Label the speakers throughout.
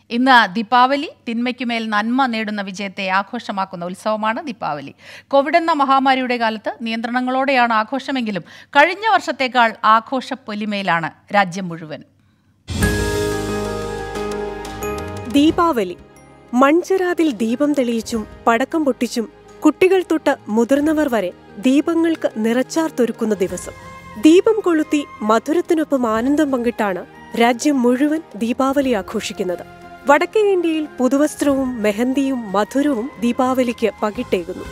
Speaker 1: ഇന്ന് ദീപാവലി തിന്മയ്ക്കുമേൽ നന്മ നേടുന്ന വിജയത്തെ ആഘോഷമാക്കുന്ന ഉത്സവമാണ് ദീപാവലി കോവിഡ് എന്ന മഹാമാരിയുടെ കാലത്ത് നിയന്ത്രണങ്ങളോടെയാണ് ആഘോഷമെങ്കിലും കഴിഞ്ഞ വർഷത്തേക്കാൾ ആഘോഷ പൊലിമയിലാണ് രാജ്യം മുഴുവൻ
Speaker 2: ദീപാവലി മൺചെരാതിൽ ദീപം തെളിയിച്ചും പടക്കം പൊട്ടിച്ചും കുട്ടികൾ തൊട്ട് മുതിർന്നവർ വരെ ദീപങ്ങൾക്ക് നിറച്ചാർത്തൊരുക്കുന്ന ദിവസം ദീപം കൊളുത്തി മധുരത്തിനൊപ്പം ആനന്ദം പങ്കിട്ടാണ് രാജ്യം മുഴുവൻ ദീപാവലി ആഘോഷിക്കുന്നത് വടക്കേ ഇന്ത്യയിൽ പുതുവസ്ത്രവും മെഹന്തിയും മധുരവും ദീപാവലിക്ക് പകിട്ടേകുന്നു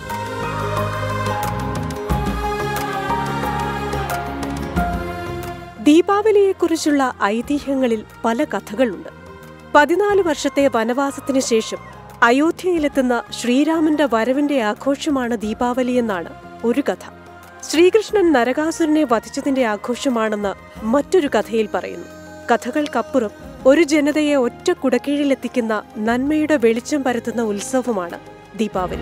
Speaker 2: ദീപാവലിയെക്കുറിച്ചുള്ള ഐതിഹ്യങ്ങളിൽ പല കഥകളുണ്ട് പതിനാല് വർഷത്തെ വനവാസത്തിനു ശേഷം അയോധ്യയിലെത്തുന്ന ശ്രീരാമന്റെ വരവിന്റെ ആഘോഷമാണ് ദീപാവലി എന്നാണ് ഒരു കഥ ശ്രീകൃഷ്ണൻ നരകാസുരനെ വധിച്ചതിന്റെ ആഘോഷമാണെന്ന് മറ്റൊരു കഥയിൽ പറയുന്നു കഥകൾക്കപ്പുറം ഒരു ജനതയെ ഒറ്റ കുടക്കീഴിലെത്തിക്കുന്ന നന്മയുടെ വെളിച്ചം പരത്തുന്ന ഉത്സവമാണ് ദീപാവലി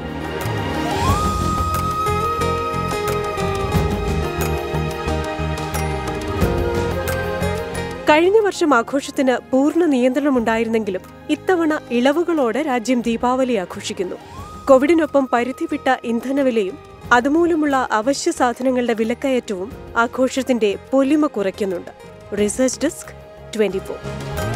Speaker 2: കഴിഞ്ഞ വർഷം ആഘോഷത്തിന് പൂർണ്ണ നിയന്ത്രണമുണ്ടായിരുന്നെങ്കിലും ഇത്തവണ ഇളവുകളോടെ രാജ്യം ദീപാവലി ആഘോഷിക്കുന്നു കോവിഡിനൊപ്പം പരിധിവിട്ട ഇന്ധനവിലയും അതുമൂലമുള്ള അവശ്യ സാധനങ്ങളുടെ വിലക്കയറ്റവും ആഘോഷത്തിന്റെ പൊലിമ കുറയ്ക്കുന്നുണ്ട് റിസർച്ച് ഡെസ്ക് ട്വന്റി